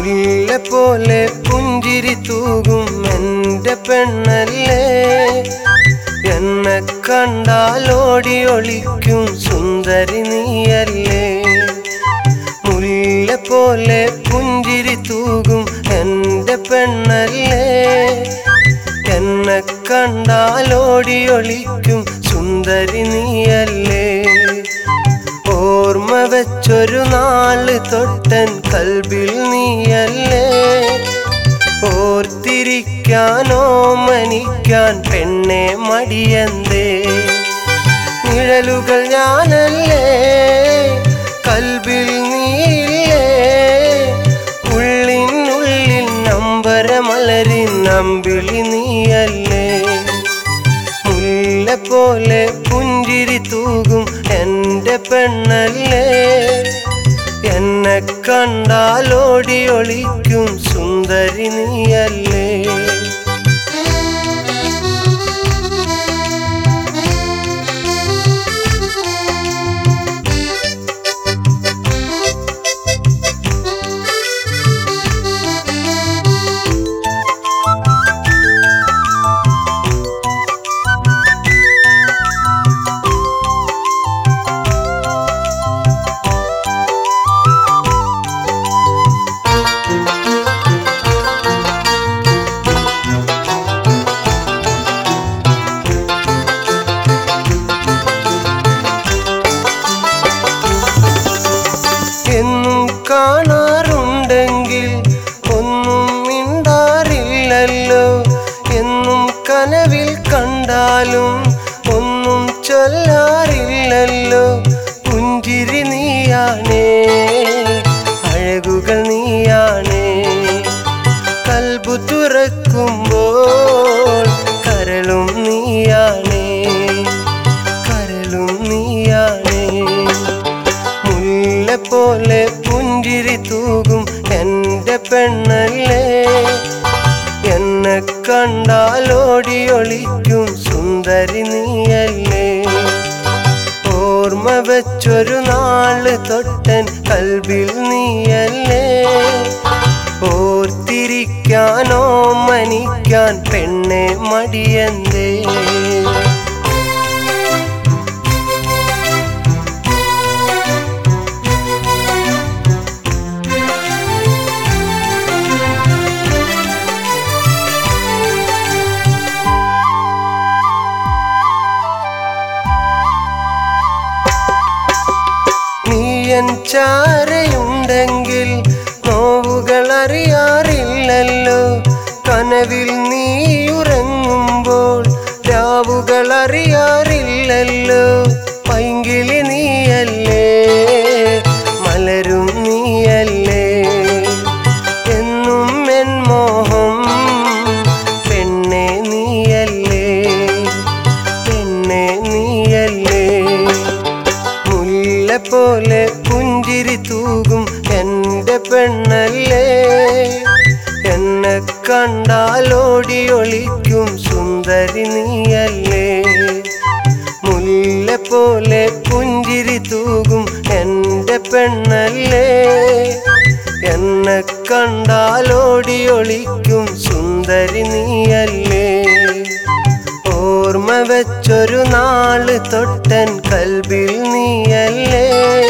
മുല്ല പോലെ പുഞ്ചിരി തൂകും എൻ്റെ പെണ്ണല്ലേ എന്നെ കണ്ടാൽ ഓടി ഒളിക്കും സുന്ദരി നീയല്ലേ മുല്ല പോലെ പുഞ്ചിരി തൂകും എൻ്റെ പെണ്ണല്ലേ എന്നെ കണ്ടാൽ ഓടി ഒളിക്കും സുന്ദരി നീയല്ലേ ഓർമ്മ വെച്ചൊരു നാള് തൊട്ടൻ കൽബിൽ നീയല്ലേ ഓർത്തിരിക്കാനോ മനിക്കാൻ പെണ്ണെ മടിയന്തേ നിഴലുകൾ ഞാനല്ലേ കൽബിൽ നീയില്ലേ ഉള്ളിനുള്ളിൽ നമ്പരമലരിൻ നമ്പിളി നീയല്ലേ മുല്ല പോലെ പുഞ്ചിരി തൂകും എൻ്റെ പെണ്ണല്ലേ എന്നെ കണ്ടാൽ ഓടി ഒളിക്കും സുന്ദരി നീയല്ലേ എന്നും കാണാറുണ്ടെങ്കിൽ ഒന്നും മിണ്ടാറില്ലല്ലോ എന്നും കനവിൽ കണ്ടാലും ഒന്നും ചൊല്ലാറില്ലല്ലോ പുഞ്ചിരി നീയാണേ അഴകുകൾ നീയാണേ കൽബു തുറക്കുമ്പോൾ കരളും നീയാണേ കരളും നീയാണേ മുല്ല പോലെ പുഞ്ചിരി തൂകും എൻ്റെ പെണ്ണല്ലേ എന്നെ കണ്ടാൽ ഓടി ഒളിക്കും സുന്ദരി നീയല്ലേ ഓർമ്മ വെച്ചൊരു നാള് തൊട്ടൻ കൽബിൽ നീയല്ലേ ഓർത്തിരിക്കാനോ മനിക്കാൻ പെണ്ണെ മടിയന്തേ നീയൻ ചാരയുണ്ടെങ്കിൽ നോവുകൾ അറിയാറില്ലല്ലോ കനവിൽ നീ ഉറങ്ങുമ്പോൾ രാവുകൾ അറിയാറില്ലല്ലോ പൈങ്കിളി നീയല്ലേ മലരും നീയല്ലേ എന്നും എൻ മോഹം പെണ്ണെ നീയല്ലേ പെണ്ണെ നീയല്ലേ മുല്ല പോലെ പുഞ്ചിരി തൂകും എൻ്റെ പെണ്ണല്ലേ എന്നെ കണ്ടാൽ ഓടി ഒളിക്കും സുന്ദരി നീയല്ലേ മുല്ല പോലെ പുഞ്ചിരി തൂകും എൻ്റെ പെണ്ണല്ലേ എന്നെ കണ്ടാൽ ഓടി ഒളിക്കും സുന്ദരി നീയല്ലേ ഓർമ്മ വെച്ചൊരു നാള് തൊട്ടൻ കൽബിൽ നീയല്ലേ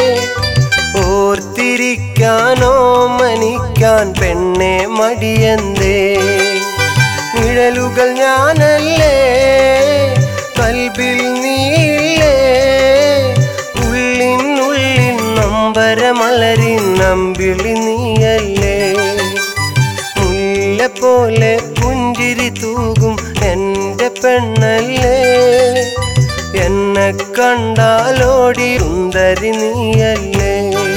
ഓർത്തിരിക്കാനോ മനിക്കാൻ പെണ്ണെ മടിയന്തേ നിഴലുകൾ ഞാനല്ലേ കൽബിൽ നീയില്ലേ ഉള്ളിനുള്ളിൽ നമ്പരമലരിൻ നമ്പിളി നീയല്ലേ മുല്ല പോലെ പുഞ്ചിരി തൂകും എൻ്റെ പെണ്ണല്ലേ എന്നെ കണ്ടാലോടി സുന്ദരി നീയല്ലേ